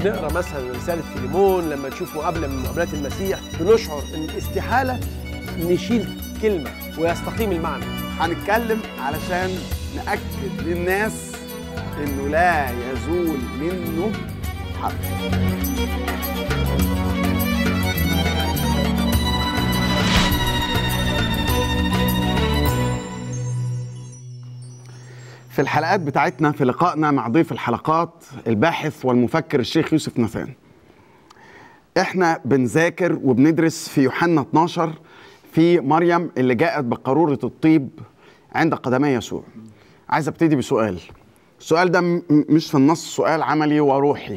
نقرا مثلا رساله فيليمون لما نشوف مقابله من مقابلات المسيح بنشعر ان استحاله نشيل كلمه ويستقيم المعنى هنتكلم علشان نأكد للناس إنه لا يزول منه حرف في الحلقات بتاعتنا في لقائنا مع ضيف الحلقات الباحث والمفكر الشيخ يوسف نثان احنا بنذاكر وبندرس في يوحنا 12 في مريم اللي جاءت بقارورة الطيب عند قدمي يسوع عايز ابتدي بسؤال السؤال ده م- م- مش في النص سؤال عملي وروحي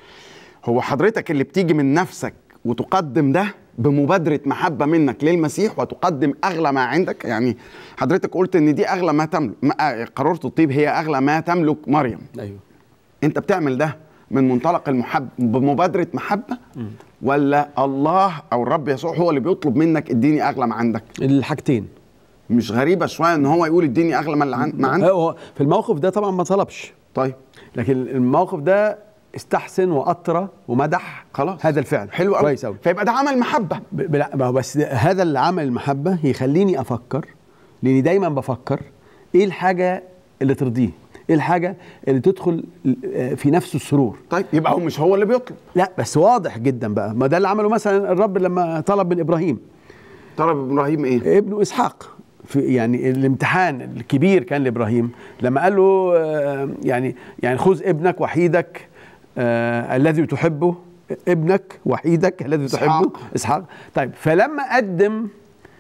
هو حضرتك اللي بتيجي من نفسك وتقدم ده بمبادرة محبة منك للمسيح وتقدم أغلى ما عندك يعني حضرتك قلت إن دي أغلى ما تملك ما- قارورة الطيب هي أغلى ما تملك مريم ايوه انت بتعمل ده من منطلق المحب بمبادره محبه ولا الله او الرب يسوع هو اللي بيطلب منك اديني اغلى ما عندك الحاجتين مش غريبه شويه ان هو يقول اديني اغلى ما اللي عن- ما عندك هو في الموقف ده طبعا ما طلبش طيب لكن الموقف ده استحسن واطرى ومدح خلاص. هذا الفعل حلو قوي كويس قوي فيبقى ده عمل محبه ب- لا ما هو بس هذا اللي عمل المحبه يخليني افكر لاني دايما بفكر ايه الحاجه اللي ترضيه ايه الحاجه اللي تدخل آه، في نفسه السرور طيب يبقى هو مش هو اللي بيطلب لا بس واضح جدا بقى ما ده اللي عمله مثلا الرب لما طلب من ابراهيم طلب ابراهيم ايه ابنه اسحاق في يعني الامتحان الكبير كان لابراهيم لما قال له آه، يعني يعني خذ ابنك وحيدك آه الذي تحبه ابنك وحيدك الذي إسحاق. تحبه اسحاق طيب فلما قدم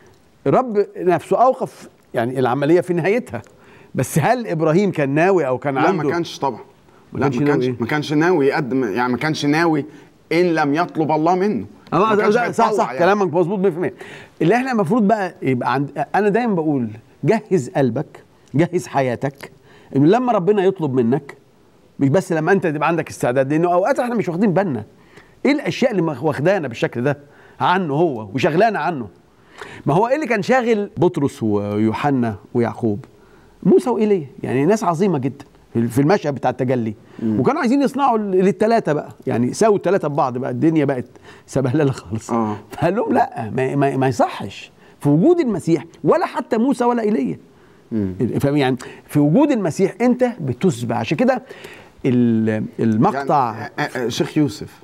رب نفسه اوقف يعني العمليه في نهايتها بس هل ابراهيم كان ناوي او كان لا عنده ما كانش طبعا ما لا كانش ما ناوي كانش إيه؟ ما كانش ناوي يقدم يعني ما كانش ناوي ان لم يطلب الله منه اه ما ده كانش ده صح هيتطوع صح يعني. كلامك مظبوط 100% اللي احنا المفروض بقى يبقى عند انا دايما بقول جهز قلبك جهز حياتك انه لما ربنا يطلب منك مش بس لما انت تبقى عندك استعداد لانه اوقات احنا مش واخدين بالنا ايه الاشياء اللي واخدانا بالشكل ده عنه هو وشغلانا عنه ما هو ايه اللي كان شاغل بطرس ويوحنا ويعقوب موسى وايليا يعني ناس عظيمه جدا في في المشهد بتاع التجلي وكانوا عايزين يصنعوا للثلاثه بقى يعني ساووا الثلاثه ببعض بقى الدنيا بقت سبهلله خالص آه. فقال لهم لا ما, ما, ما يصحش في وجود المسيح ولا حتى موسى ولا ايليا فاهم يعني في وجود المسيح انت بتسبع عشان كده ال- المقطع يعني آه، آه، شيخ يوسف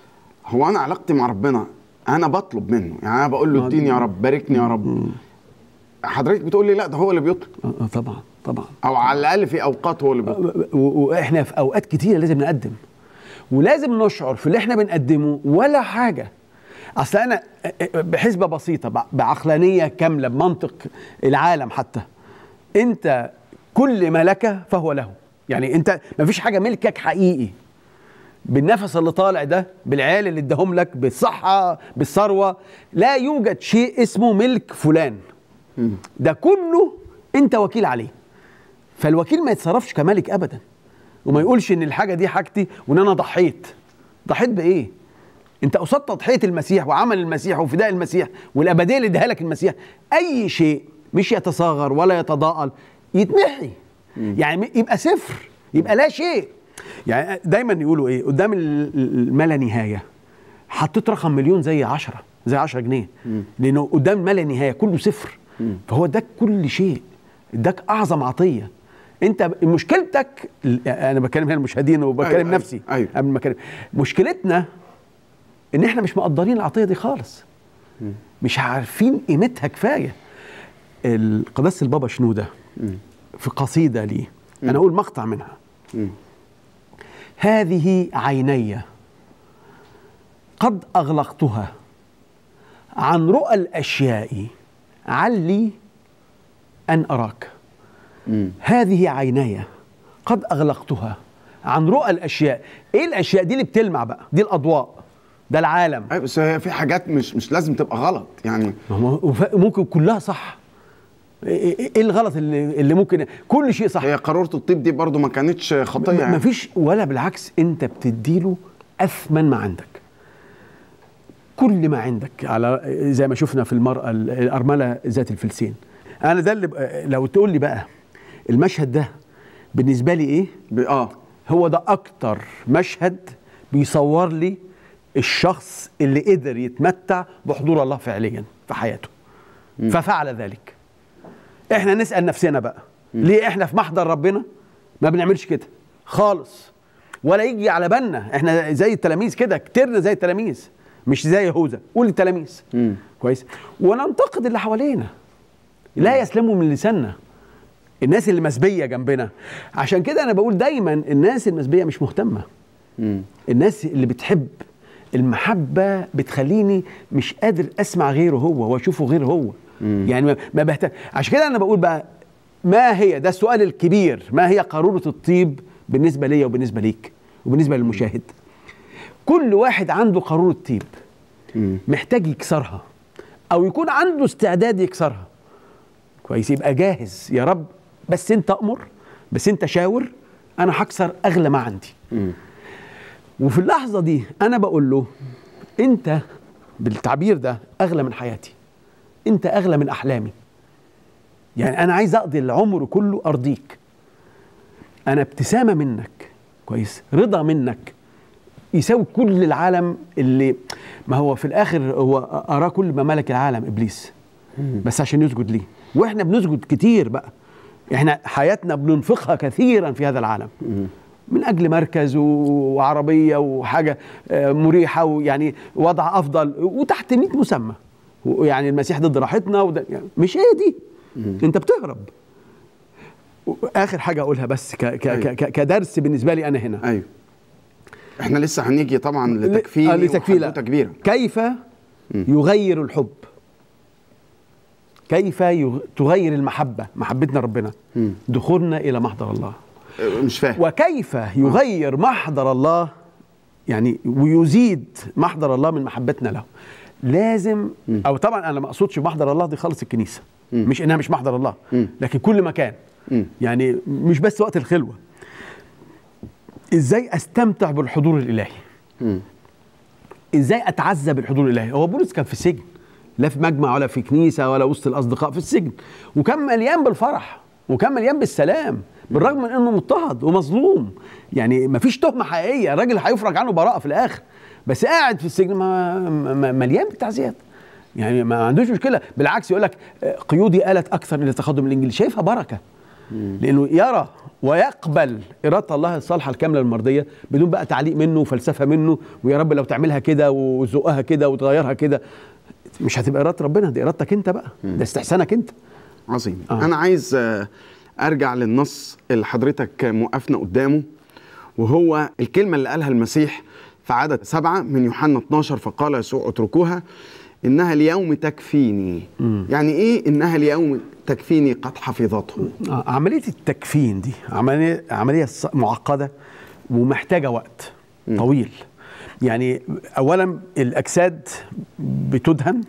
هو انا علاقتي مع ربنا انا بطلب منه يعني انا بقول له اديني يا رب باركني يا رب حضرتك بتقول لي لا ده هو اللي بيطلب آه، آه، طبعا طبعا او على الاقل في اوقات هو اللي بيطلب و- واحنا في اوقات كتيره لازم نقدم ولازم نشعر في اللي احنا بنقدمه ولا حاجه اصل انا بحسبه بسيطه بع- بعقلانيه كامله بمنطق العالم حتى انت كل ما لك فهو له يعني انت ما فيش حاجه ملكك حقيقي بالنفس اللي طالع ده بالعيال اللي اداهم لك بالصحه بالثروه لا يوجد شيء اسمه ملك فلان ده كله انت وكيل عليه فالوكيل ما يتصرفش كملك ابدا وما يقولش ان الحاجه دي حاجتي وان انا ضحيت ضحيت بايه انت قصاد تضحيه المسيح وعمل المسيح وفداء المسيح والابديه اللي اداها لك المسيح اي شيء مش يتصاغر ولا يتضاءل يتمحي يعني يبقى صفر يبقى لا شيء يعني دايما يقولوا ايه قدام ال- ال- ما لا نهايه حطيت رقم مليون زي عشرة زي عشرة جنيه لانه قدام ما لا نهايه كله صفر فهو اداك كل شيء اداك اعظم عطيه انت مشكلتك انا بكلم هنا المشاهدين وبكلم أيوة، نفسي أيوة. قبل ما اكلم مشكلتنا ان احنا مش مقدرين العطيه دي خالص مش عارفين قيمتها كفايه ال- قداسه البابا شنوده في قصيده ليه انا اقول مقطع منها هذه عيني قد اغلقتها عن رؤى الاشياء علي ان اراك هذه عيني قد اغلقتها عن رؤى الاشياء ايه الاشياء دي اللي بتلمع بقى دي الاضواء ده العالم ايوه بس هي في حاجات مش مش لازم تبقى غلط يعني ما هو وف- ممكن كلها صح ايه إيه- إيه الغلط اللي, اللي ممكن كل شيء صح هي قارورة الطيب دي برضو ما كانتش خطية ما يعني. فيش ولا بالعكس انت بتديله اثمن ما عندك كل ما عندك على زي ما شفنا في المرأة ال- الأرملة ذات الفلسين أنا ده اللي بقى- لو تقول لي بقى المشهد ده بالنسبة لي إيه ب- اه هو ده أكتر مشهد بيصور لي الشخص اللي قدر يتمتع بحضور الله فعليا في حياته ففعل ذلك احنا نسال نفسنا بقى ليه احنا في محضر ربنا ما بنعملش كده خالص ولا يجي على بالنا احنا زي التلاميذ كده كترنا زي التلاميذ مش زي يهوذا قول التلاميذ مم. كويس وننتقد اللي حوالينا لا يسلموا من لساننا الناس اللي مسبيه جنبنا عشان كده انا بقول دايما الناس المسبيه مش مهتمه مم. الناس اللي بتحب المحبة بتخليني مش قادر اسمع غيره هو واشوفه غير هو يعني ما- ما بهتم عشان كده انا بقول بقى ما هي ده السؤال الكبير ما هي قارورة الطيب بالنسبة ليا وبالنسبة ليك وبالنسبة للمشاهد كل واحد عنده قارورة طيب مم. محتاج يكسرها او يكون عنده استعداد يكسرها كويس يبقى جاهز يا رب بس انت امر بس انت شاور انا هكسر اغلى ما عندي مم. وفي اللحظة دي أنا بقول له أنت بالتعبير ده أغلى من حياتي أنت أغلى من أحلامي يعني أنا عايز أقضي العمر كله أرضيك أنا ابتسامة منك كويس رضا منك يساوي كل العالم اللي ما هو في الآخر هو أراه كل ما ملك العالم إبليس بس عشان يسجد ليه وإحنا بنسجد كتير بقى إحنا حياتنا بننفقها كثيرا في هذا العالم من اجل مركز و- وعربيه وحاجه آه، مريحه ويعني وضع افضل وتحت 100 مسمى يعني المسيح ضد راحتنا وده يعني مش هي دي انت بتهرب اخر حاجه اقولها بس ك ك أيوة. ك كدرس بالنسبه لي انا هنا ايوه احنا لسه هنيجي طبعا لتكفيني آه، لتكفيني لا. وحدوتة كبيره كيف يغير الحب كيف يغ- تغير المحبه محبتنا ربنا مم. دخولنا الى محضر الله أه، مش فاهم وكيف يغير محضر الله يعني ويزيد محضر الله من محبتنا له لازم او طبعا انا ما اقصدش محضر الله دي خالص الكنيسه مش انها مش محضر الله مم. لكن كل مكان مم. يعني مش بس وقت الخلوه ازاي استمتع بالحضور الالهي مم. ازاي اتعزى بالحضور الالهي هو بولس كان في السجن لا في مجمع ولا في كنيسه ولا وسط الاصدقاء في السجن وكان مليان بالفرح وكان مليان بالسلام بالرغم من انه مضطهد ومظلوم يعني ما فيش تهمه حقيقيه الراجل هيفرج عنه براءه في الاخر بس قاعد في السجن ما ما- مليان بالتعزيات يعني ما عندوش مشكله بالعكس يقول لك آه، قيودي آلت اكثر الى تقدم الانجيل شايفها بركه لانه يرى ويقبل اراده الله الصالحه الكامله المرضيه بدون بقى تعليق منه وفلسفه منه ويا رب لو تعملها كده وذوقها كده وتغيرها كده مش هتبقى اراده ربنا دي ارادتك انت بقى ده استحسانك انت عظيم آه. آه. انا عايز آه، ارجع للنص اللي حضرتك موقفنا قدامه وهو الكلمه اللي قالها المسيح في عدد سبعة من يوحنا 12 فقال يسوع اتركوها انها اليوم تكفيني يعني ايه انها اليوم تكفيني قد حفظته آه، عمليه التكفين دي عمليه عمليه ص- معقده ومحتاجه وقت طويل يعني اولا الاجساد بتدهن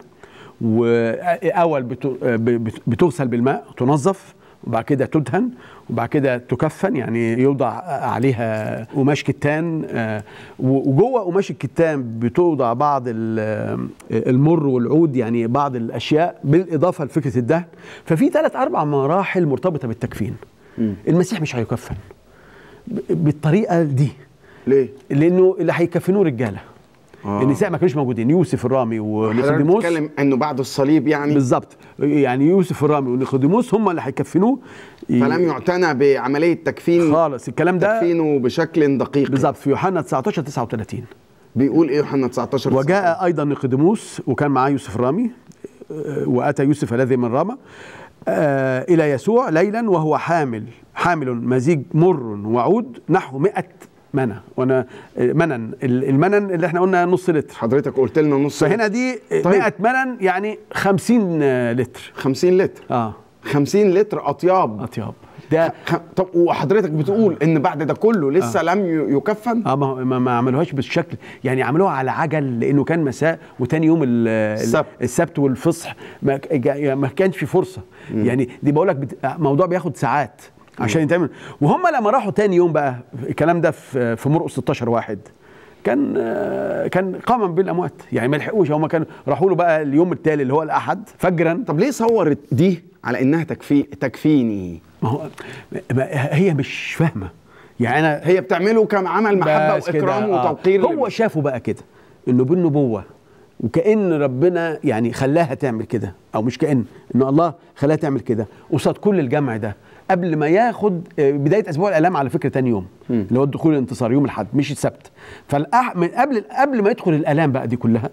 واول بت- بت- بتغسل بالماء تنظف وبعد كده تدهن وبعد كده تكفن يعني يوضع عليها قماش كتان آه، وجوه قماش الكتان بتوضع بعض ال- المر والعود يعني بعض الاشياء بالاضافه لفكره الدهن ففي ثلاث اربع مراحل مرتبطه بالتكفين المسيح مش هيكفن ب- بالطريقه دي ليه لانه اللي هيكفنوه رجاله آه. النساء ما كانوش موجودين يوسف الرامي حضرتك ونيقوديموس بتتكلم انه بعد الصليب يعني بالظبط يعني يوسف الرامي ونيقوديموس هم اللي هيكفنوه فلم يعتنى بعمليه تكفين خالص الكلام ده تكفينه بشكل دقيق بالظبط في يوحنا 19 39 بيقول ايه يوحنا 19 وجاء ايضا نيقوديموس وكان معاه يوسف الرامي آه، واتى يوسف الذي من رامى آه، الى يسوع ليلا وهو حامل حامل مزيج مر وعود نحو 100 منى وانا آه، منن ال- المنن اللي احنا قلنا نص لتر حضرتك قلت لنا نص فهنا دي طيب. 100 منن يعني 50 لتر 50 لتر اه 50 لتر اطياب اطياب ده خ... طب وحضرتك بتقول ان بعد ده كله لسه لم ي- يكفن اه ما, ما, ما عملوهاش بالشكل يعني عملوها على عجل لانه كان مساء وتاني يوم ال- ال- السبت. السبت والفصح ما, ك- جا- ما كانش في فرصه يعني دي بقول لك بت... موضوع بياخد ساعات عشان يتعمل وهم لما راحوا تاني يوم بقى الكلام ده في في مرقس 16 واحد كان آه، كان قاما بالاموات يعني ما لحقوش هم كانوا راحوا له بقى اليوم التالي اللي هو الاحد فجرا طب ليه صورت دي على انها تكفي تكفيني ما هو ما هي مش فاهمه يعني انا هي بتعمله كعمل محبه بس كده، واكرام آه. وتوقير هو شافه بقى كده انه بالنبوه وكأن ربنا يعني خلاها تعمل كده او مش كأن ان الله خلاها تعمل كده قصاد كل الجمع ده قبل ما ياخد آه، بدايه اسبوع الالام على فكره تاني يوم اللي هو الدخول الانتصار يوم الاحد مش السبت فالأح من قبل قبل ما يدخل الالام بقى دي كلها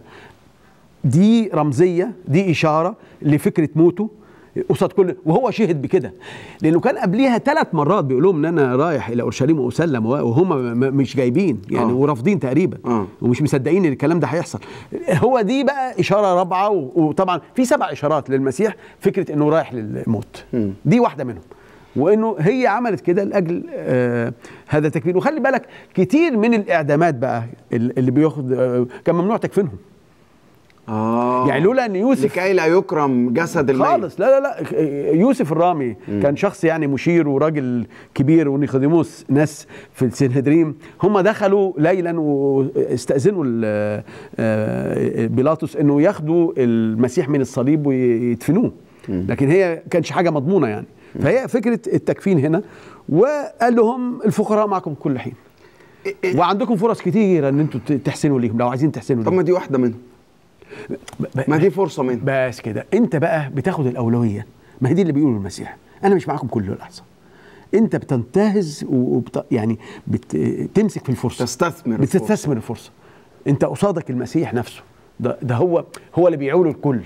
دي رمزيه دي اشاره لفكره موته قصاد كل وهو شهد بكده لانه كان قبليها ثلاث مرات بيقول لهم ان انا رايح الى اورشليم واسلم وهم م- م- مش جايبين يعني آه. ورافضين تقريبا آه. ومش مصدقين ان الكلام ده هيحصل هو دي بقى اشاره رابعه و- وطبعا في سبع اشارات للمسيح فكره انه رايح للموت مم. دي واحده منهم وانه هي عملت كده لاجل آه هذا التكفير وخلي بالك كتير من الاعدامات بقى ال- اللي بياخد آه كان ممنوع تكفينهم اه يعني لولا ان يوسف لكي لا يكرم جسد الميت خالص لا لا لا يوسف الرامي كان شخص يعني مشير وراجل كبير ونيقوديموس ناس في السنهدريم هم دخلوا ليلا واستاذنوا ال- آه، بيلاطس انه ياخدوا المسيح من الصليب ويدفنوه لكن هي كانش حاجه مضمونه يعني فهي فكره التكفين هنا وقال لهم الفقراء معكم كل حين وعندكم فرص كتيره ان انتوا تحسنوا ليهم لو عايزين تحسنوا طب ليهم ما دي واحده منهم ب- ما دي فرصه منهم بس كده انت بقى بتاخد الاولويه ما هي دي اللي بيقوله المسيح انا مش معاكم كل لحظه انت بتنتهز وبت... يعني بتمسك في الفرصه تستثمر الفرصة. بتستثمر الفرصه انت قصادك المسيح نفسه ده, ده هو هو اللي بيعول الكل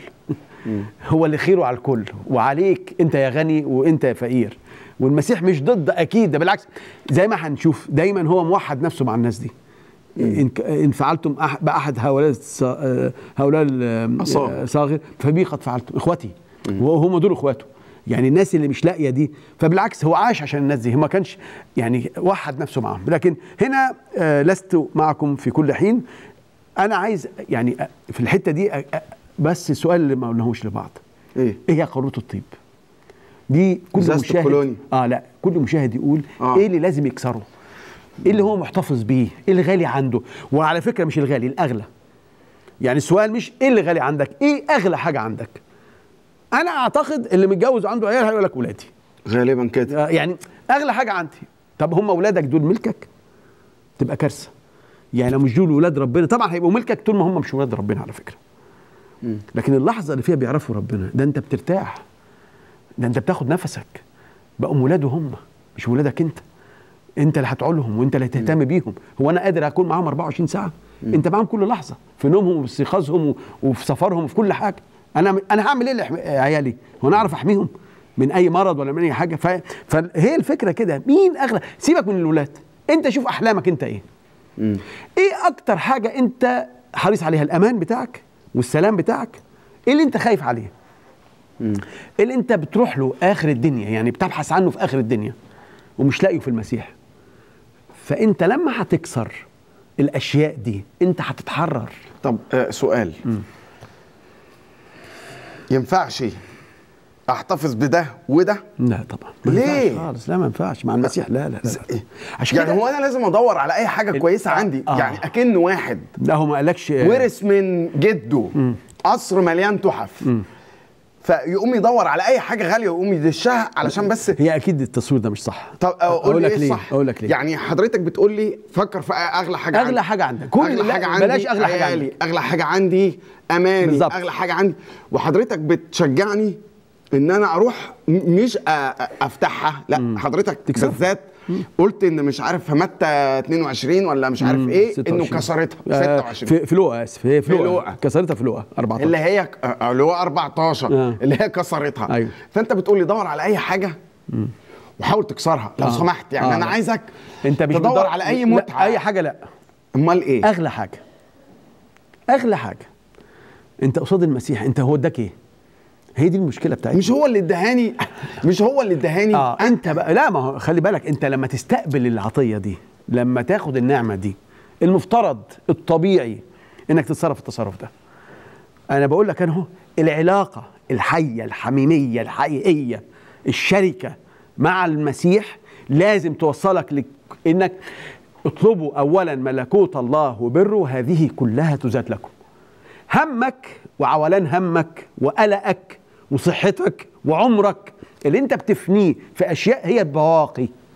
هو اللي خيره على الكل وعليك انت يا غني وانت يا فقير والمسيح مش ضد اكيد ده بالعكس زي ما هنشوف دايما هو موحد نفسه مع الناس دي إن, ك- إن فعلتم أح- بأحد هؤلاء الص- آه، هؤلاء ال- أصاغر. آه، صاغر فبي قد فعلتم إخوتي وهم دول إخواته يعني الناس اللي مش لاقيه دي فبالعكس هو عاش عشان الناس دي هو ما كانش يعني وحد نفسه معهم لكن هنا آه، لست معكم في كل حين انا عايز يعني آه، في الحته دي آه، آه، بس السؤال اللي ما قلناهوش لبعض ايه ايه هي قاروره الطيب دي كل إزازة مشاهد الكولوني. اه لا كل مشاهد يقول آه. آه. ايه اللي لازم يكسره ايه اللي هو محتفظ بيه ايه اللي غالي عنده وعلى فكره مش الغالي الاغلى يعني السؤال مش ايه اللي غالي عندك ايه اغلى حاجه عندك انا اعتقد اللي متجوز وعنده عيال هيقول لك ولادي غالبا كده آه، يعني اغلى حاجه عندي طب هم اولادك دول ملكك تبقى كارثه يعني لو مش دول ولاد ربنا طبعا هيبقوا ملكك طول ما هم مش ولاد ربنا على فكره لكن اللحظه اللي فيها بيعرفوا ربنا ده انت بترتاح ده انت بتاخد نفسك بقوا ولاده هم مش ولادك انت انت اللي هتعولهم وانت اللي هتهتم بيهم هو انا قادر اكون معاهم 24 ساعه انت معاهم كل لحظه في نومهم وفي استيقاظهم و- وفي سفرهم وفي كل حاجه انا انا هعمل ايه لإحم- عيالي هو انا اعرف احميهم من اي مرض ولا من اي حاجه ف... فهي الفكره كده مين اغلى سيبك من الولاد انت شوف احلامك انت ايه ايه اكتر حاجه انت حريص عليها الامان بتاعك والسلام بتاعك ايه اللي انت خايف عليه ايه اللي انت بتروح له اخر الدنيا يعني بتبحث عنه في اخر الدنيا ومش لاقيه في المسيح فانت لما هتكسر الاشياء دي انت هتتحرر طب آه سؤال ينفعش احتفظ بده وده لا طبعا ما ليه؟ ينفعش خالص لا ما ينفعش مع المسيح لا لا لا, لا. عشان يعني كده هو انا لازم ادور على اي حاجه كويسه آه، عندي آه. يعني اكن واحد لا هو ما قالكش ورث من جده قصر مليان تحف فيقوم يدور على اي حاجه غاليه ويقوم يدشها علشان بس هي اكيد التصوير ده مش صح طب اقول لي لك ايه ليه الصح اقول لك ليه يعني حضرتك بتقول لي فكر في اغلى حاجه أغلى عندي. حاجة عندك. كل- اغلى لا، حاجه عندي بلاش أغلى حاجة عيالي. عندك. اغلى حاجه عندي اماني بالظبط. اغلى حاجه عندي وحضرتك بتشجعني ان انا اروح م- مش أ- أ- افتحها لا حضرتك تكسبها. بالذات قلت ان مش عارف في متى 22 ولا مش عارف ايه انه 26. كسرتها آه، 26 في في لوقا اسف هي في في لوقا لوقا. كسرتها في لوقا 14 اللي هي ك- آه، اللي هو 14 آه. اللي هي كسرتها أيوه. فانت بتقول لي دور على اي حاجه وحاول تكسرها لو آه. سمحت يعني آه، انا لا. عايزك انت مش تدور بتدور- على اي لا، متعه اي حاجه لا امال ايه اغلى حاجه اغلى حاجه انت قصاد المسيح انت هو اداك ايه هي دي المشكله بتاعتنا مش هو اللي ادهاني مش هو اللي ادهاني اه انت بقى لا ما هو خلي بالك انت لما تستقبل العطيه دي لما تاخد النعمه دي المفترض الطبيعي انك تتصرف التصرف ده انا بقول لك انا اهو العلاقه الحيه الحميميه الحقيقيه الشركه مع المسيح لازم توصلك لك انك اطلبوا اولا ملكوت الله وبره هذه كلها تزاد لكم همك وعولان همك وقلقك وصحتك وعمرك اللي انت بتفنيه في اشياء هي البواقي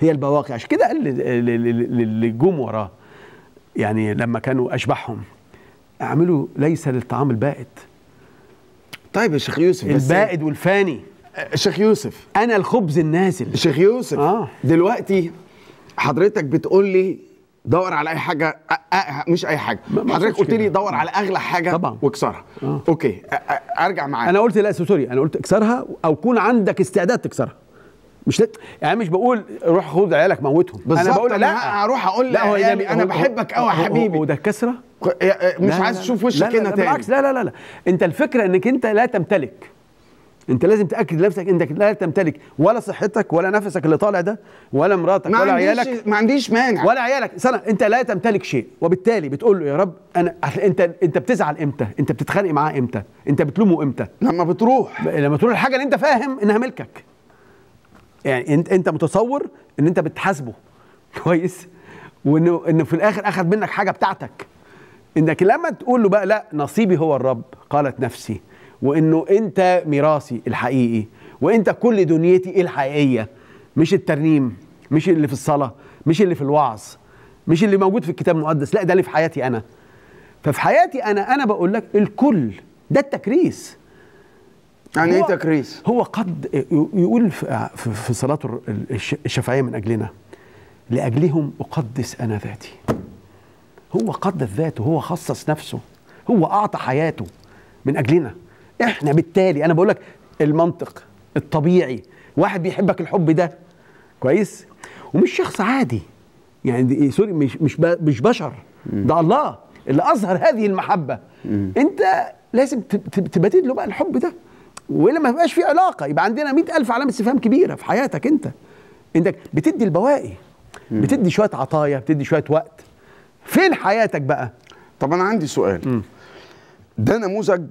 هي البواقي عشان كده قال لل- لل- للي جم وراه يعني لما كانوا اشباحهم اعملوا ليس للطعام البائد طيب يا شيخ يوسف بس- البائد والفاني شيخ يوسف انا الخبز النازل شيخ يوسف آه. دلوقتي حضرتك بتقول لي دور على اي حاجه أ أ مش اي حاجه ما- ما حضرتك أقصدش قلت لي كده. دور على اغلى حاجه طبعاً. واكسرها آه. اوكي أ أ ارجع معاك انا قلت لا سوري انا قلت اكسرها او كون عندك استعداد تكسرها مش لا يعني مش بقول روح خد عيالك موتهم بالظبط، انا بقول أنا لا هروح أقول لا هو لعيالي ده- أنا هو- بحبك أوي يا هو- هو- حبيبي. هو ده الكسره مش لا، عايز لا، اشوف لا، وشك لا، هنا لا، تاني بالعكس لا لا لا لا انت الفكره انك انت لا تمتلك انت لازم تاكد لنفسك انك لا تمتلك ولا صحتك ولا نفسك اللي طالع ده ولا مراتك ما ولا عنديش عيالك ما عنديش مانع ولا عيالك سنة انت لا تمتلك شيء وبالتالي بتقول له يا رب انا أصل انت انت بتزعل امتى انت بتتخانق معاه امتى انت بتلومه امتى لما بتروح لما تروح الحاجه اللي انت فاهم انها ملكك يعني انت انت متصور ان انت بتحاسبه كويس وانه انه في الاخر اخذ منك حاجه بتاعتك انك لما تقول له بقى لا نصيبي هو الرب قالت نفسي وانه انت ميراثي الحقيقي وانت كل دنيتي الحقيقيه مش الترنيم مش اللي في الصلاه مش اللي في الوعظ مش اللي موجود في الكتاب المقدس لا ده اللي في حياتي انا ففي حياتي انا انا بقول لك الكل ده التكريس يعني ايه هو- تكريس هو قد يقول في في- في صلاته الش- الشفعيه من اجلنا لاجلهم اقدس انا ذاتي هو قدس ذاته هو خصص نفسه هو اعطى حياته من اجلنا احنا بالتالي انا بقول لك المنطق الطبيعي واحد بيحبك الحب ده كويس ومش شخص عادي يعني دي سوري مش مش ب- مش بشر ده الله اللي اظهر هذه المحبه انت لازم ت- ت- تبادل له بقى الحب ده والا ما يبقاش في علاقه يبقى عندنا مئة ألف علامه استفهام كبيره في حياتك انت انك بتدي البواقي بتدي شويه عطايا بتدي شويه وقت فين حياتك بقى طب انا عندي سؤال ده نموذج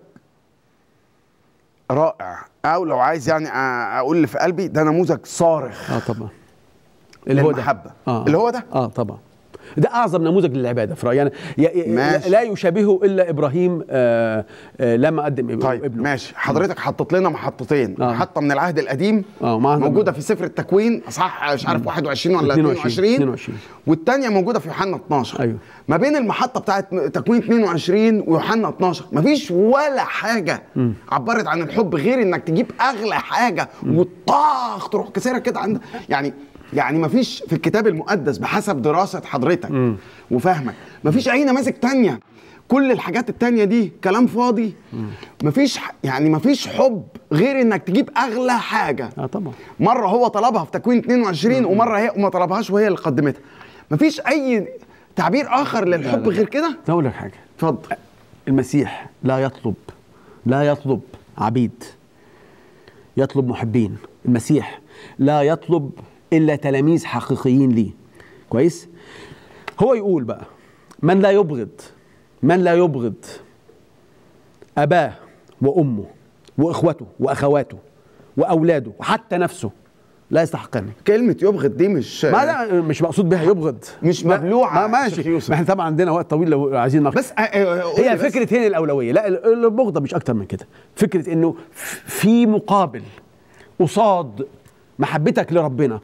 رائع او لو عايز يعني أ- اقول اللي في قلبي ده نموذج صارخ اه طبعا اللي هو ده للمحبة. آه. اللي هو ده؟ اه طبعا ده اعظم نموذج للعباده في رايي انا ي- ي- ماشي. لا يشابهه الا ابراهيم آه آه لما قدم اب- طيب ابنه ماشي حضرتك حطيت لنا محطتين آه. محطه من العهد القديم آه، معانا موجوده في سفر التكوين اصحاح مش عارف 21 ولا 22 22 22. والثانيه موجوده في يوحنا 12 أيوه. ما بين المحطه بتاعت تكوين 22 ويوحنا 12 مفيش ولا حاجه عبرت عن الحب غير انك تجيب اغلى حاجه وطاخ تروح كسرها كده عند يعني يعني مفيش في الكتاب المقدس بحسب دراسه حضرتك وفهمك مفيش اي نماذج تانية كل الحاجات التانية دي كلام فاضي مفيش ح- يعني مفيش حب غير انك تجيب اغلى حاجه اه طبعا مره هو طلبها في تكوين 22 ومره هي ما طلبهاش وهي اللي قدمتها مفيش اي تعبير اخر للحب غير كده اقول لك حاجه اتفضل المسيح لا يطلب لا يطلب عبيد يطلب محبين المسيح لا يطلب الا تلاميذ حقيقيين ليه كويس هو يقول بقى من لا يبغض من لا يبغض اباه وامه واخوته واخواته واولاده وحتى نفسه لا يستحقني كلمه يبغض دي مش ما لا مش مقصود بها يبغض مش ما- مبلوعة ما يا شيخ ماشي يوسف. ما احنا طبعا عندنا وقت طويل لو عايزين نقص بس آه، آه، قول لي هي بس. فكره هنا الاولويه لا ال- البغضه مش اكتر من كده فكره انه ف- في مقابل قصاد محبتك لربنا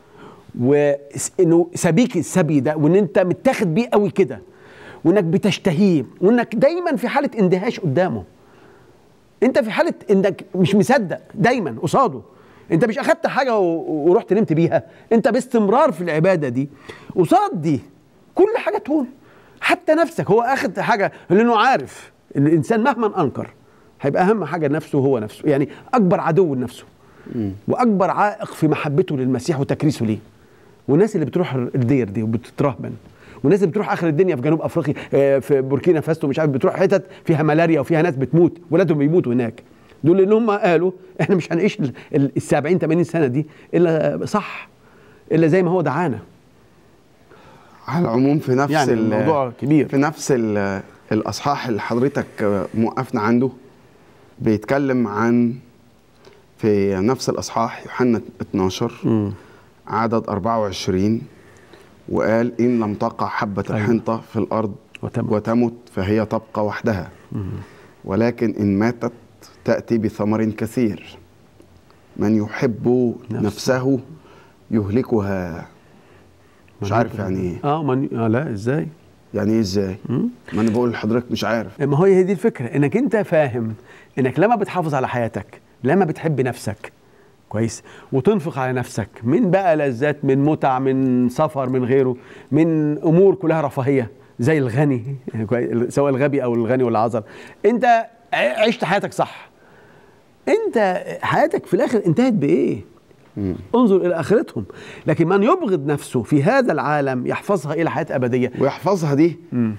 وانه سبيك السبي ده وان انت متاخد بيه قوي كده وانك بتشتهيه وانك دايما في حاله اندهاش قدامه انت في حاله انك مش مصدق دايما قصاده انت مش اخدت حاجه و- ورحت نمت بيها انت باستمرار في العباده دي قصاد دي كل حاجه تهون حتى نفسك هو اخد حاجه لانه عارف ان الانسان مهما انكر هيبقى اهم حاجه نفسه هو نفسه يعني اكبر عدو لنفسه واكبر عائق في محبته للمسيح وتكريسه ليه والناس اللي بتروح الدير دي وبتترهبن والناس اللي بتروح اخر الدنيا في جنوب افريقيا آه، في بوركينا فاسو مش عارف بتروح حتت فيها ملاريا وفيها ناس بتموت ولادهم بيموتوا هناك دول اللي هم قالوا احنا مش هنعيش ال- ال 70 80 سنه دي الا صح الا زي ما هو دعانا على العموم في نفس يعني ال- الموضوع كبير. في نفس ال- الاصحاح اللي حضرتك آه، موقفنا عنده بيتكلم عن في نفس الاصحاح يوحنا 12 عدد 24 وقال ان لم تقع حبه أيوة. الحنطه في الارض وتمت. وتمت فهي تبقى وحدها ولكن ان ماتت تاتي بثمر كثير من يحب نفسه. نفسه يهلكها مش عارف يعني ايه اه من... آه لا ازاي يعني ايه ازاي ما انا بقول لحضرتك مش عارف ما هو هي دي الفكره انك انت فاهم انك لما بتحافظ على حياتك لما بتحب نفسك كويس وتنفق على نفسك من بقى لذات من متع من سفر من غيره من امور كلها رفاهيه زي الغني كويس؟ سواء الغبي او الغني والعذر انت ع- عشت حياتك صح انت حياتك في الاخر انتهت بايه انظر الى اخرتهم لكن من يبغض نفسه في هذا العالم يحفظها الى حياه ابديه ويحفظها دي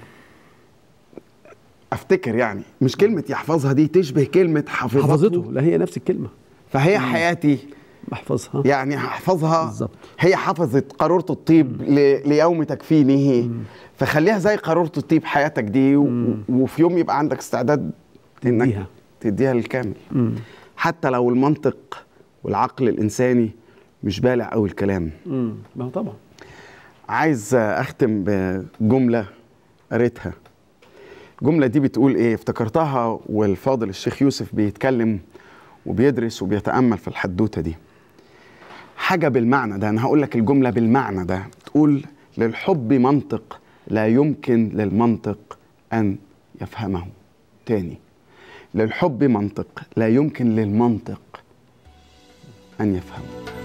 افتكر يعني مش كلمه يحفظها دي تشبه كلمه حفظته, حفظته لا هي نفس الكلمه فهي حياتي بحفظها يعني هحفظها بالظبط. هي حفظت قارورة الطيب ل... ليوم تكفينه فخليها زي قارورة الطيب حياتك دي و... وفي يوم يبقى عندك استعداد انك تديها. تديها للكامل حتى لو المنطق والعقل الانساني مش بالع قوي الكلام امم ما هو طبعا عايز اختم بجمله قريتها الجمله دي بتقول ايه افتكرتها والفاضل الشيخ يوسف بيتكلم وبيدرس وبيتامل في الحدوته دي حاجه بالمعنى ده انا هقول لك الجمله بالمعنى ده تقول للحب منطق لا يمكن للمنطق ان يفهمه تاني للحب منطق لا يمكن للمنطق ان يفهمه